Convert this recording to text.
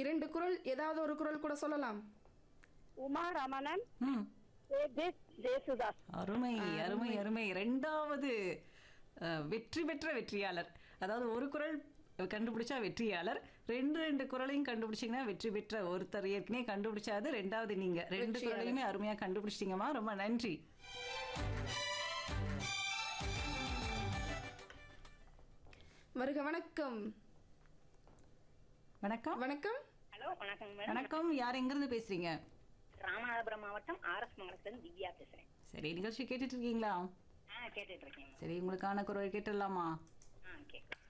இரண்டு குரல் ஏதாவது ஒரு குரல் கூட சொல்லலாம் உமா ரமணன் ம் ஜே- ஜேசுதாஸ் அருமை அருமை அருமை ரெண்டாவது அஹ், வெற்றி பெற்ற வெற்றியாளர் அதாவது ஒரு குரல் கண்டுபிடிச்சா வெற்றியாளர் ரெண்டு ரெண்டு குரலையும் கண்டுபிடிச்சீங்கன்னா வெற்றி பெற்ற ஒருத்தர் ஏற்கனவே கண்டுபிடிச்சாது ரெண்டாவது நீங்க ரெண்டு வெற்றியாளர். குரலையுமே அருமையா கண்டுபிடிச்சிட்டீங்கம்மா ரொம்ப நன்றி வருக வணக்கம் வணக்கம் வணக்கம் ஹலோ வணக்கம் மேடம் வணக்கம் யார் எங்கிருந்து பேசுறீங்க ராமநாதபுரம் மாவட்டம் ஆர்எஸ் மங்கலத்துல திவ்யா பேசுறேன் சரி நிகழ்ச்சி கேட்டுட்டு இருக்கீங்களா ஆ கேட்டுட்டு இருக்கேன் சரி உங்களுக்கான குரல் கேட்டுடலாமா ஆ கேட்கலாம்